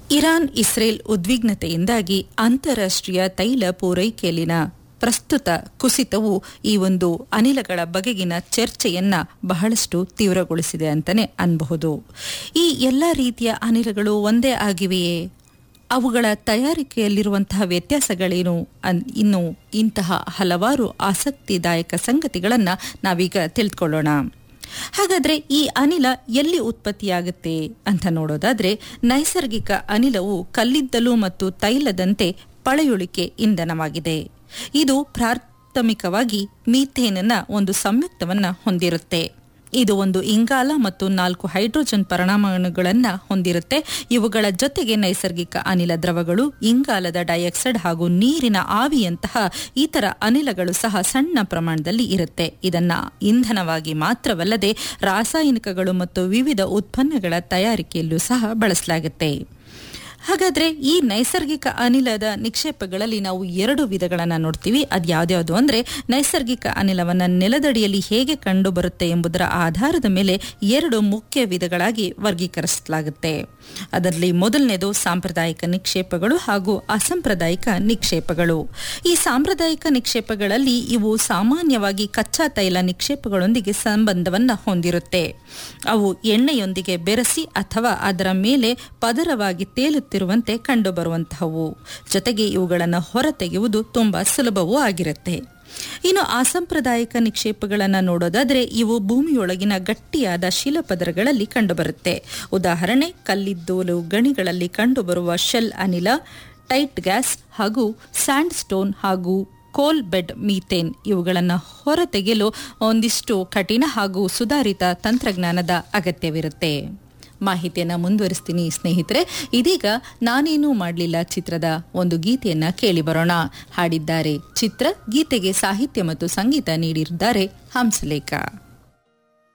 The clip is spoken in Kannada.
ಇರಾನ್ ಇಸ್ರೇಲ್ ಉದ್ವಿಗ್ನತೆಯಿಂದಾಗಿ ಅಂತಾರಾಷ್ಟ್ರೀಯ ತೈಲ ಪೂರೈಕೆಯಲ್ಲಿನ ಪ್ರಸ್ತುತ ಕುಸಿತವು ಈ ಒಂದು ಅನಿಲಗಳ ಬಗೆಗಿನ ಚರ್ಚೆಯನ್ನ ಬಹಳಷ್ಟು ತೀವ್ರಗೊಳಿಸಿದೆ ಅಂತಾನೆ ಅನ್ಬಹುದು ಈ ಎಲ್ಲ ರೀತಿಯ ಅನಿಲಗಳು ಒಂದೇ ಆಗಿವೆಯೇ ಅವುಗಳ ತಯಾರಿಕೆಯಲ್ಲಿರುವಂತಹ ವ್ಯತ್ಯಾಸಗಳೇನು ಅನ್ ಇನ್ನು ಇಂತಹ ಹಲವಾರು ಆಸಕ್ತಿದಾಯಕ ಸಂಗತಿಗಳನ್ನು ನಾವೀಗ ತಿಳ್ಕೊಳ್ಳೋಣ ಹಾಗಾದ್ರೆ ಈ ಅನಿಲ ಎಲ್ಲಿ ಉತ್ಪತ್ತಿಯಾಗುತ್ತೆ ಅಂತ ನೋಡೋದಾದ್ರೆ ನೈಸರ್ಗಿಕ ಅನಿಲವು ಕಲ್ಲಿದ್ದಲು ಮತ್ತು ತೈಲದಂತೆ ಪಳೆಯುಳಿಕೆ ಇಂಧನವಾಗಿದೆ ಇದು ಪ್ರಾಥಮಿಕವಾಗಿ ಮೀಥೇನ್ನ ಒಂದು ಸಂಯುಕ್ತವನ್ನ ಹೊಂದಿರುತ್ತೆ ಇದು ಒಂದು ಇಂಗಾಲ ಮತ್ತು ನಾಲ್ಕು ಹೈಡ್ರೋಜನ್ ಪರಮಾಣುಗಳನ್ನು ಹೊಂದಿರುತ್ತೆ ಇವುಗಳ ಜೊತೆಗೆ ನೈಸರ್ಗಿಕ ಅನಿಲ ದ್ರವಗಳು ಇಂಗಾಲದ ಡೈಆಕ್ಸೈಡ್ ಹಾಗೂ ನೀರಿನ ಆವಿಯಂತಹ ಇತರ ಅನಿಲಗಳು ಸಹ ಸಣ್ಣ ಪ್ರಮಾಣದಲ್ಲಿ ಇರುತ್ತೆ ಇದನ್ನ ಇಂಧನವಾಗಿ ಮಾತ್ರವಲ್ಲದೆ ರಾಸಾಯನಿಕಗಳು ಮತ್ತು ವಿವಿಧ ಉತ್ಪನ್ನಗಳ ತಯಾರಿಕೆಯಲ್ಲೂ ಸಹ ಬಳಸಲಾಗುತ್ತೆ ಹಾಗಾದ್ರೆ ಈ ನೈಸರ್ಗಿಕ ಅನಿಲದ ನಿಕ್ಷೇಪಗಳಲ್ಲಿ ನಾವು ಎರಡು ವಿಧಗಳನ್ನು ನೋಡ್ತೀವಿ ಅದು ಯಾವ್ದ್ಯಾವುದು ಅಂದ್ರೆ ನೈಸರ್ಗಿಕ ಅನಿಲವನ್ನ ನೆಲದಡಿಯಲ್ಲಿ ಹೇಗೆ ಕಂಡು ಬರುತ್ತೆ ಎಂಬುದರ ಆಧಾರದ ಮೇಲೆ ಎರಡು ಮುಖ್ಯ ವಿಧಗಳಾಗಿ ವರ್ಗೀಕರಿಸಲಾಗುತ್ತೆ ಅದರಲ್ಲಿ ಮೊದಲನೇದು ಸಾಂಪ್ರದಾಯಿಕ ನಿಕ್ಷೇಪಗಳು ಹಾಗೂ ಅಸಾಂಪ್ರದಾಯಿಕ ನಿಕ್ಷೇಪಗಳು ಈ ಸಾಂಪ್ರದಾಯಿಕ ನಿಕ್ಷೇಪಗಳಲ್ಲಿ ಇವು ಸಾಮಾನ್ಯವಾಗಿ ಕಚ್ಚಾ ತೈಲ ನಿಕ್ಷೇಪಗಳೊಂದಿಗೆ ಸಂಬಂಧವನ್ನ ಹೊಂದಿರುತ್ತೆ ಅವು ಎಣ್ಣೆಯೊಂದಿಗೆ ಬೆರೆಸಿ ಅಥವಾ ಅದರ ಮೇಲೆ ಪದರವಾಗಿ ತೇಲುತ್ತಿರುವಂತೆ ಕಂಡುಬರುವಂತಹವು ಜೊತೆಗೆ ಇವುಗಳನ್ನು ಹೊರತೆಗೆಯುವುದು ತುಂಬಾ ಸುಲಭವೂ ಆಗಿರುತ್ತೆ ಇನ್ನು ಅಸಾಂಪ್ರದಾಯಿಕ ನಿಕ್ಷೇಪಗಳನ್ನು ನೋಡೋದಾದ್ರೆ ಇವು ಭೂಮಿಯೊಳಗಿನ ಗಟ್ಟಿಯಾದ ಶಿಲಪದರಗಳಲ್ಲಿ ಕಂಡುಬರುತ್ತೆ ಉದಾಹರಣೆ ಕಲ್ಲಿದ್ದಲು ಗಣಿಗಳಲ್ಲಿ ಕಂಡುಬರುವ ಶೆಲ್ ಅನಿಲ ಟೈಟ್ ಗ್ಯಾಸ್ ಹಾಗೂ ಸ್ಯಾಂಡ್ ಸ್ಟೋನ್ ಹಾಗೂ ಕೋಲ್ ಬೆಡ್ ಮೀಥೇನ್ ಇವುಗಳನ್ನು ಹೊರತೆಗೆಯಲು ಒಂದಿಷ್ಟು ಕಠಿಣ ಹಾಗೂ ಸುಧಾರಿತ ತಂತ್ರಜ್ಞಾನದ ಅಗತ್ಯವಿರುತ್ತೆ ಮಾಹಿತಿಯನ್ನು ಮುಂದುವರಿಸ್ತೀನಿ ಸ್ನೇಹಿತರೆ ಇದೀಗ ನಾನೇನೂ ಮಾಡಲಿಲ್ಲ ಚಿತ್ರದ ಒಂದು ಗೀತೆಯನ್ನ ಕೇಳಿ ಬರೋಣ ಹಾಡಿದ್ದಾರೆ ಚಿತ್ರ ಗೀತೆಗೆ ಸಾಹಿತ್ಯ ಮತ್ತು ಸಂಗೀತ ನೀಡಿದ್ದಾರೆ ಹಂಸಲೇಖ